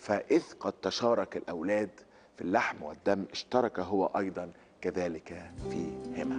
فإذ قد تشارك الأولاد في اللحم والدم اشترك هو أيضا كذلك فيهما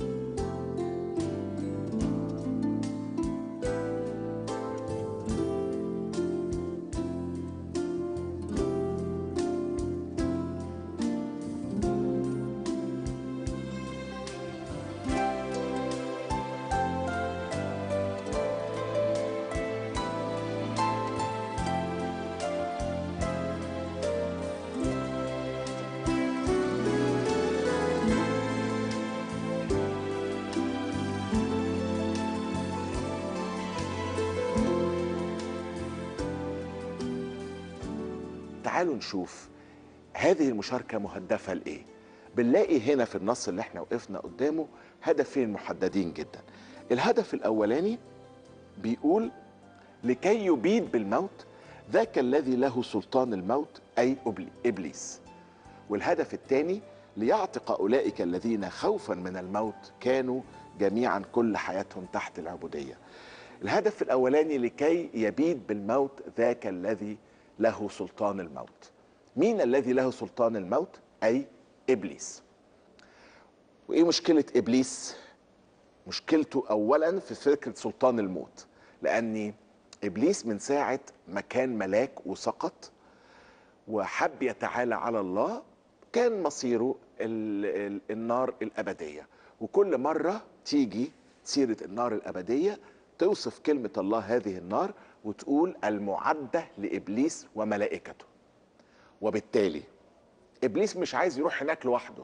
تعالوا نشوف هذه المشاركة مهدفة لإيه بنلاقي هنا في النص اللي احنا وقفنا قدامه هدفين محددين جدا الهدف الأولاني بيقول لكي يبيد بالموت ذاك الذي له سلطان الموت أي أبلي- إبليس والهدف الثاني ليعتق أولئك الذين خوفا من الموت كانوا جميعا كل حياتهم تحت العبودية الهدف الأولاني لكي يبيد بالموت ذاك الذي له سلطان الموت مين الذي له سلطان الموت أي إبليس وإيه مشكلة إبليس مشكلته أولا في فكرة سلطان الموت لأن إبليس من ساعة ما كان ملاك وسقط وحب يتعالى على الله كان مصيره ال ال النار الأبدية وكل مرة تيجي سيرة النار الأبدية توصف كلمة الله هذه النار وتقول المعدة لإبليس وملائكته وبالتالي إبليس مش عايز يروح هناك لوحده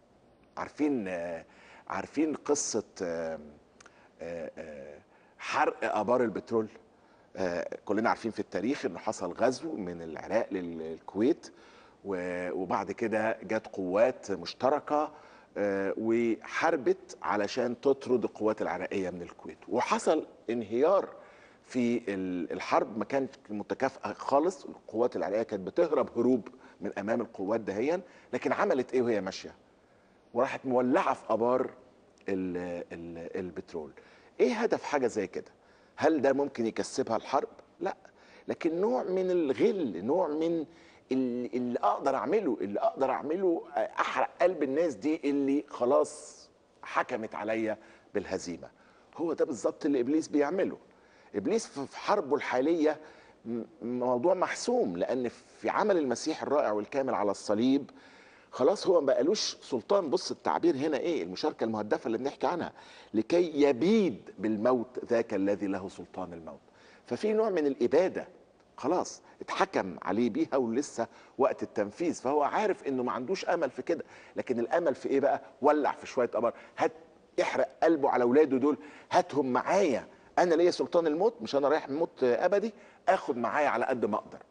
عارفين آه، عارفين قصة آه، آه، آه، حرق آبار البترول آه، كلنا عارفين في التاريخ انه حصل غزو من العراق للكويت و- وبعد كده جت قوات مشتركه آه، وحاربت علشان تطرد القوات العراقيه من الكويت وحصل انهيار في ال- الحرب ما كانت متكافئه خالص القوات العراقيه كانت بتهرب هروب من امام القوات دهيا لكن عملت ايه وهي ماشيه وراحت مولعه في ابار ال ال البترول ايه هدف حاجه زي كده هل ده ممكن يكسبها الحرب لا لكن نوع من الغل نوع من اللي, اللي اقدر اعمله اللي اقدر اعمله احرق قلب الناس دي اللي خلاص حكمت عليا بالهزيمه هو ده بالظبط اللي ابليس بيعمله ابليس في حربه الحاليه م- موضوع محسوم لان في عمل المسيح الرائع والكامل على الصليب خلاص هو ما بقالوش سلطان بص التعبير هنا ايه المشاركه المهدفه اللي بنحكي عنها لكي يبيد بالموت ذاك الذي له سلطان الموت ففي نوع من الاباده خلاص اتحكم عليه بيها ولسه وقت التنفيذ فهو عارف انه ما عندوش امل في كده لكن الامل في ايه بقى ولع في شويه ابار هات احرق قلبه على اولاده دول هاتهم معايا انا ليا سلطان الموت مش انا رايح موت ابدي اخد معايا على قد ما اقدر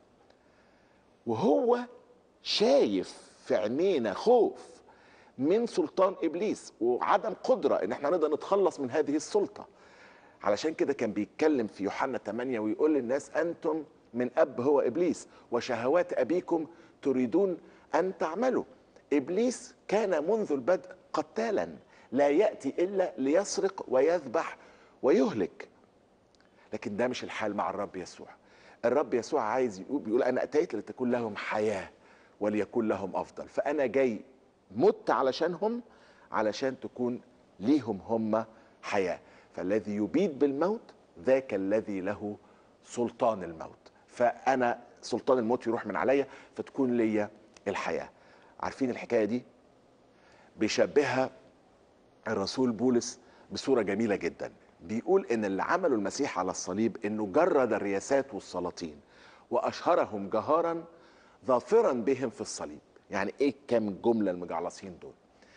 وهو شايف في عينينا خوف من سلطان ابليس وعدم قدره ان احنا نقدر نتخلص من هذه السلطه علشان كده كان بيتكلم في يوحنا 8 ويقول للناس انتم من اب هو ابليس وشهوات ابيكم تريدون ان تعملوا ابليس كان منذ البدء قتالا لا ياتي الا ليسرق ويذبح ويهلك لكن ده مش الحال مع الرب يسوع الرب يسوع عايز يقول بيقول انا اتيت لتكون لهم حياه وليكون لهم افضل فانا جاي مت علشانهم علشان تكون ليهم هم حياه فالذي يبيد بالموت ذاك الذي له سلطان الموت فانا سلطان الموت يروح من عليا فتكون ليا الحياه عارفين الحكايه دي بيشبهها الرسول بولس بصوره جميله جدا بيقول ان اللي عمله المسيح على الصليب انه جرد الرياسات والسلاطين واشهرهم جهارا ظافرا بهم في الصليب يعني ايه كام الجمله المجعلصين دول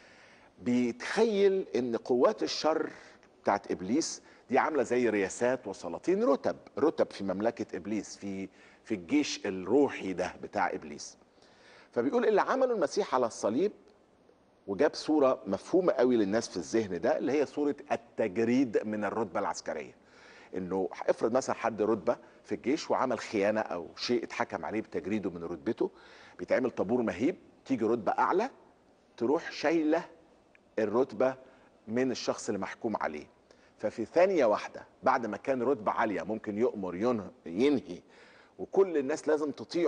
بيتخيل ان قوات الشر بتاعت ابليس دي عامله زي رياسات وسلاطين رتب رتب في مملكه ابليس في في الجيش الروحي ده بتاع ابليس فبيقول اللي عمله المسيح على الصليب وجاب صوره مفهومه قوي للناس في الذهن ده اللي هي صوره التجريد من الرتبه العسكريه انه افرض مثلا حد رتبه في الجيش وعمل خيانه او شيء اتحكم عليه بتجريده من رتبته بيتعمل طابور مهيب تيجي رتبه اعلى تروح شايله الرتبه من الشخص اللي محكوم عليه ففي ثانيه واحده بعد ما كان رتبه عاليه ممكن يؤمر ينه- ينهي وكل الناس لازم تطيعه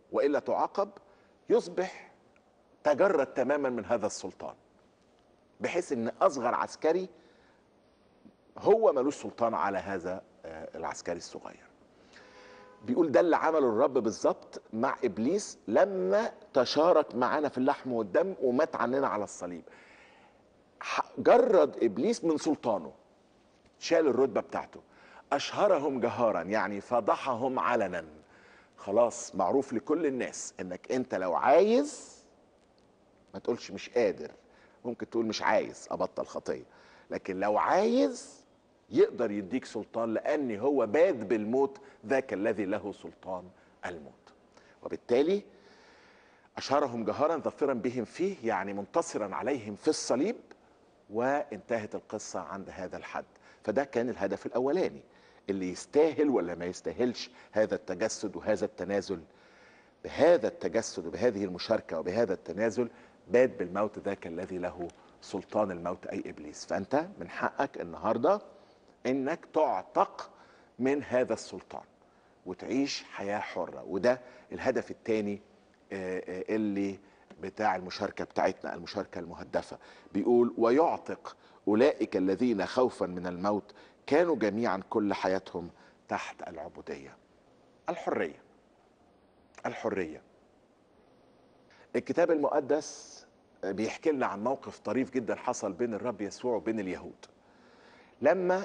والا تعاقب يصبح تجرد تماما من هذا السلطان بحيث ان اصغر عسكري هو ملوش سلطان على هذا آه، العسكري الصغير بيقول ده اللي عمله الرب بالظبط مع ابليس لما تشارك معانا في اللحم والدم ومات عننا على الصليب ح- جرد ابليس من سلطانه شال الرتبه بتاعته اشهرهم جهارا يعني فضحهم علنا خلاص معروف لكل الناس انك انت لو عايز ما تقولش مش قادر ممكن تقول مش عايز ابطل خطيه لكن لو عايز يقدر يديك سلطان لان هو باذ بالموت ذاك الذي له سلطان الموت وبالتالي اشهرهم جهارا ظفرا بهم فيه يعني منتصرا عليهم في الصليب وانتهت القصه عند هذا الحد فده كان الهدف الاولاني اللي يستاهل ولا ما يستاهلش هذا التجسد وهذا التنازل بهذا التجسد وبهذه المشاركه وبهذا التنازل باد بالموت ذاك الذي له سلطان الموت اي ابليس فانت من حقك النهارده انك تعتق من هذا السلطان وتعيش حياه حره وده الهدف الثاني اللي بتاع المشاركه بتاعتنا المشاركه المهدفه بيقول ويعتق اولئك الذين خوفا من الموت كانوا جميعا كل حياتهم تحت العبوديه الحريه الحريه الكتاب المقدس بيحكي لنا عن موقف طريف جدا حصل بين الرب يسوع وبين اليهود لما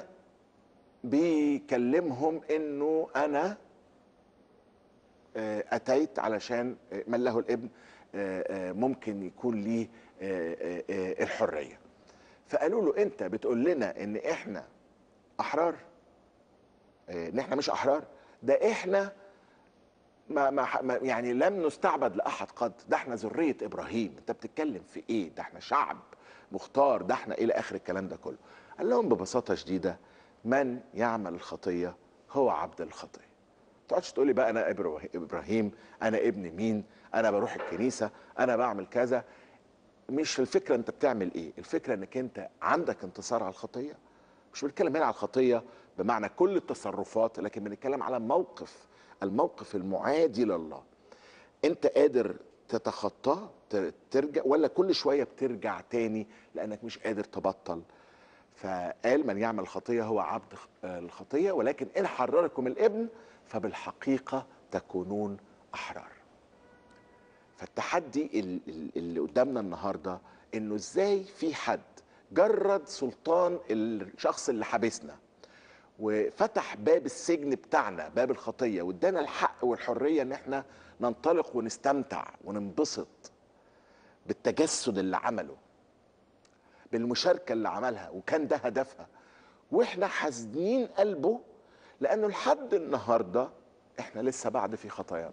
بيكلمهم انه انا آه، اتيت علشان آه، من له الابن آه، آه، ممكن يكون ليه آه، آه، آه، الحريه فقالوا له انت بتقول لنا ان احنا احرار آه، ان احنا مش احرار ده احنا ما ما ما- يعني لم نستعبد لاحد قد ده احنا ذريه ابراهيم انت بتتكلم في ايه ده احنا شعب مختار ده احنا الى اخر الكلام ده كله قال لهم ببساطه شديده من يعمل الخطيه هو عبد الخطيه ما تقعدش تقول لي بقى انا إبراه- ابراهيم انا ابن مين انا بروح الكنيسه انا بعمل كذا مش الفكره انت بتعمل ايه الفكره انك انت عندك انتصار على الخطيه مش بنتكلم هنا على الخطيه بمعنى كل التصرفات لكن بنتكلم على موقف الموقف المعادي لله انت قادر تتخطاه ت- ترجع ولا كل شويه بترجع تاني لانك مش قادر تبطل فقال من يعمل الخطيه هو عبد خ- آه، الخطيه ولكن ان حرركم الابن فبالحقيقه تكونون احرار فالتحدي ال- ال- اللي قدامنا النهارده انه ازاي في حد جرد سلطان الشخص اللي حابسنا وفتح باب السجن بتاعنا باب الخطيه وادانا الحق والحريه ان احنا ننطلق ونستمتع وننبسط بالتجسد اللي عمله بالمشاركه اللي عملها وكان ده هدفها واحنا حازنين قلبه لانه لحد النهارده احنا لسه بعد في خطايانا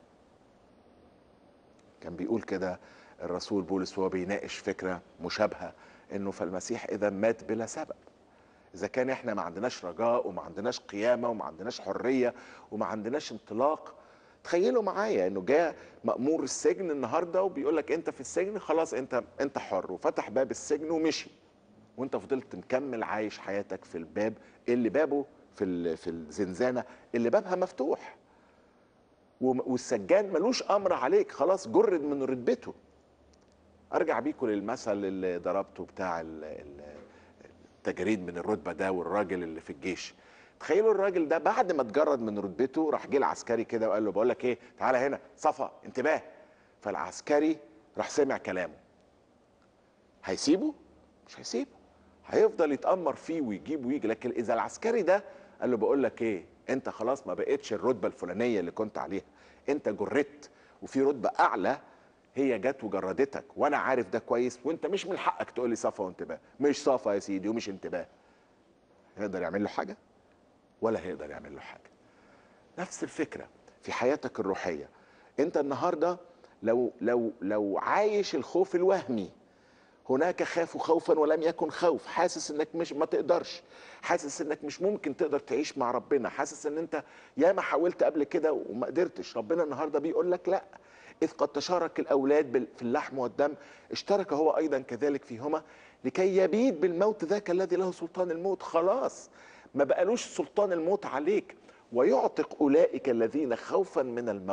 كان بيقول كده الرسول بولس وهو بيناقش فكره مشابهه انه فالمسيح اذا مات بلا سبب اذا كان احنا ما عندناش رجاء وما عندناش قيامه وما عندناش حريه وما عندناش انطلاق تخيلوا معايا انه جاء مأمور السجن النهارده وبيقول لك انت في السجن خلاص انت انت حر وفتح باب السجن ومشي وانت فضلت مكمل عايش حياتك في الباب اللي بابه في ال- في الزنزانه اللي بابها مفتوح وم- والسجان ملوش امر عليك خلاص جرد من رتبته ارجع بيكم للمثل اللي ضربته بتاع ال- ال- التجريد من الرتبه ده والراجل اللي في الجيش تخيلوا الراجل ده بعد ما اتجرد من رتبته راح جه العسكري كده وقال له بقول لك ايه تعالى هنا صفا انتباه فالعسكري راح سمع كلامه هيسيبه مش هيسيبه هيفضل يتأمر فيه ويجيب ويجي لكن اذا العسكري ده قال له بقول لك ايه انت خلاص ما بقتش الرتبه الفلانيه اللي كنت عليها انت جردت وفي رتبه اعلى هي جت وجردتك وانا عارف ده كويس وانت مش من حقك تقول لي صفا وانتباه مش صفا يا سيدي ومش انتباه هيقدر يعمل له حاجه ولا هيقدر يعمل له حاجه نفس الفكره في حياتك الروحيه انت النهارده لو لو لو عايش الخوف الوهمي هناك خافوا خوفا ولم يكن خوف حاسس انك مش ما تقدرش حاسس انك مش ممكن تقدر تعيش مع ربنا حاسس ان انت ياما حاولت قبل كده وما قدرتش ربنا النهارده بيقول لك لا اذ قد تشارك الاولاد بال- في اللحم والدم اشترك هو ايضا كذلك فيهما لكي يبيد بالموت ذاك الذي له سلطان الموت خلاص ما بقالوش سلطان الموت عليك ويعتق اولئك الذين خوفا من الموت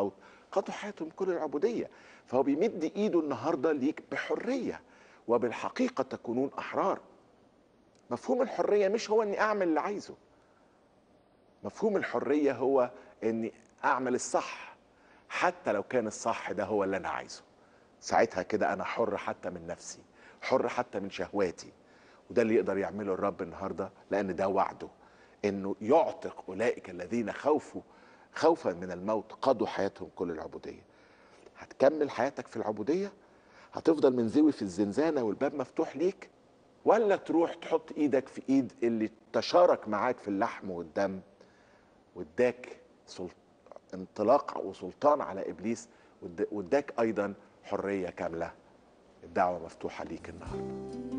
قضوا حياتهم كل العبوديه فهو بيمد ايده النهارده ليك بحريه وبالحقيقه تكونون احرار مفهوم الحريه مش هو اني اعمل اللي عايزه مفهوم الحريه هو اني اعمل الصح حتى لو كان الصح ده هو اللي انا عايزه ساعتها كده انا حر حتى من نفسي حر حتى من شهواتي وده اللي يقدر يعمله الرب النهارده لان ده وعده انه يعتق اولئك الذين خوفوا خوفا من الموت قضوا حياتهم كل العبوديه هتكمل حياتك في العبوديه هتفضل منزوي في الزنزانه والباب مفتوح ليك ولا تروح تحط ايدك في ايد اللي تشارك معاك في اللحم والدم واداك سلط... انطلاق وسلطان على ابليس واد- واداك ايضا حريه كامله الدعوه مفتوحه ليك النهارده